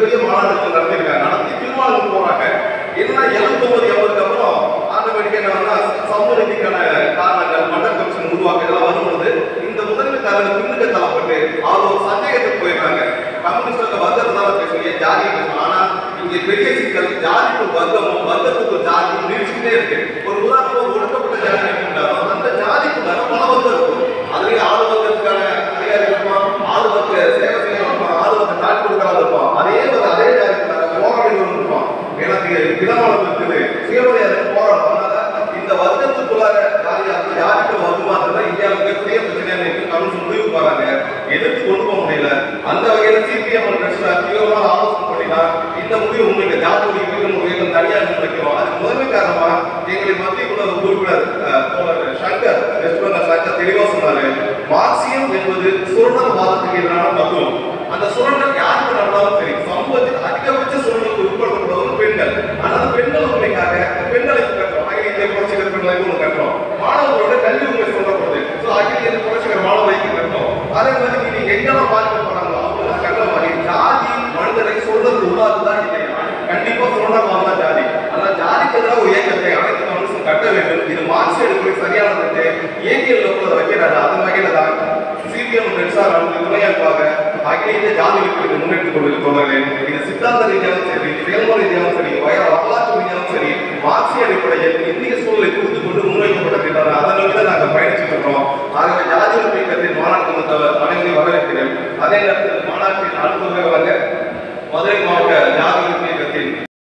மிகப்பெரிய மாநாடுகள் நடத்திருக்காங்க நடத்தி தீர்மானம் போறாங்க என்ன எழுபத்தொன்பது எண்பதுக்கு அப்புறம் ஆட்டோமேட்டிக்கா என்னன்னா சமூக நீதிக்கான காரணங்கள் மண்டல் கமிஷன் உருவாக்க இதெல்லாம் வரும்பொழுது இந்த முதன்மை தலைவர் பின்னுக்கு தள்ளப்பட்டு அவர் ஒரு சந்தேகத்துக்கு போயிடுறாங்க கம்யூனிஸ்டுக்கு வர்க்கத்தை பேசுவீங்க ஜாதி பேசணும் ஆனா இங்க பெரிய சிக்கல் ஜாதிக்கு வர்க்கமும் வர்க்கத்துக்கு ஜாதியும் நீடிச்சுட்டே இருக்கு ஒரு உதாரணம் ஒரு ஒடுக்கப்பட்ட ஜாதி இருக்கின்றாலும் அந்த ஜாதிக்குள்ளார பல வர்க்கம் இருக்கும் அதுலயே ஆளு வர்க்கத்துக்கான அதிகாரி இருப்பான் ஆளு வர்க்க சேவை செய்ய இருப்பான் ஆளு வர்க்க காட்டி கொடுக்கறாங்க இருப்பான் அதே ஒரு அதே ஜாதிக்குள்ளார போராடிகள் இருப்பான் எனக்கு தினமலம் இருக்குது சுயமரியாதை போராட்டம் அதனால இந்த வர்க்கத்துக்குள்ளார ஜாதியா ஜாதிக்கு வர்க்கமாத்திரம் தான் இந்தியாவில் மிகப்பெரிய பிரச்சனையான இருக்கு கமிஷன் முடிவு போறாங்க எதிர்த்து கொண்டு போக முடியல அந்த வகையில சிபிஎம் தீவிரமாக ஆலோசனை பண்ணினா இந்த முடிவு உங்களுக்கு ஜாதி ஒழிப்பு முறையில் தனியாக முன்வைக்கிறோம் அதுக்கு முதன்மை காரணமா எங்களை மத்திய குழு உறுப்பினர் அஹ், தோழர் சங்கர் வெஸ்ட் பெங்கால் சங்கர் தெளிவா சொன்னாரு மார்க்சியம் என்பது சுரண்டல்வாதத்துக்கு எதிரான தத்துவம் அந்த சுரண்டல் யாருக்கு நடந்தாலும் சரி சமூகத்தில் அதிகபட்ச சுரண்டலுக்கு உட்படுத்தப்படுவது பெண்கள் ஆனால் பெண்கள் உரிமைக்காக பெண்களை கட்டுறோம் அகில இந்திய புரட்சிகர பெண்களை ஒன்று கட்டுறோம் மாணவர்களோட கல்வி உரிமை சொல்லப்படுது ஸோ அகில இந்திய புரட்சிகர மாணவர்களுக்கு கட்டுறோம் அதே மாதிரி நீங்க எங்கெல்லாம் பாதிக்கப்படுறாங்களோ அவங்க கட்டுற மாதிரி ஜாதி மனிதரை சொல்றதுக்கு உள்ளாதுதான் இல்லையா கண்டிப்பா சுரண்டல் தான் ஜாதி ஆனால் ஜாதிக்கு எதிராக ஒரு இயக்கத்தை அனைத்து கம்யூனிஸ்டும் கட்ட வேண்டும் இது மார்க்ஸ் எடுப்பது சரியானது இயக்கியல் நோக்கில் வைக்கிறாரு அதன் வகையில தான் சிபிஎம் நெட்சார் அவங்க துணையாட்பாக அகில இந்திய ஜாதி ஒழிப்புக்கு முன்னெடுத்துக் கொண்டிருக்கிறார்கள் இது சித்தாந்த ரீதியாகவும் சரி செயல்முறை ரீதியாகவும் சரி வய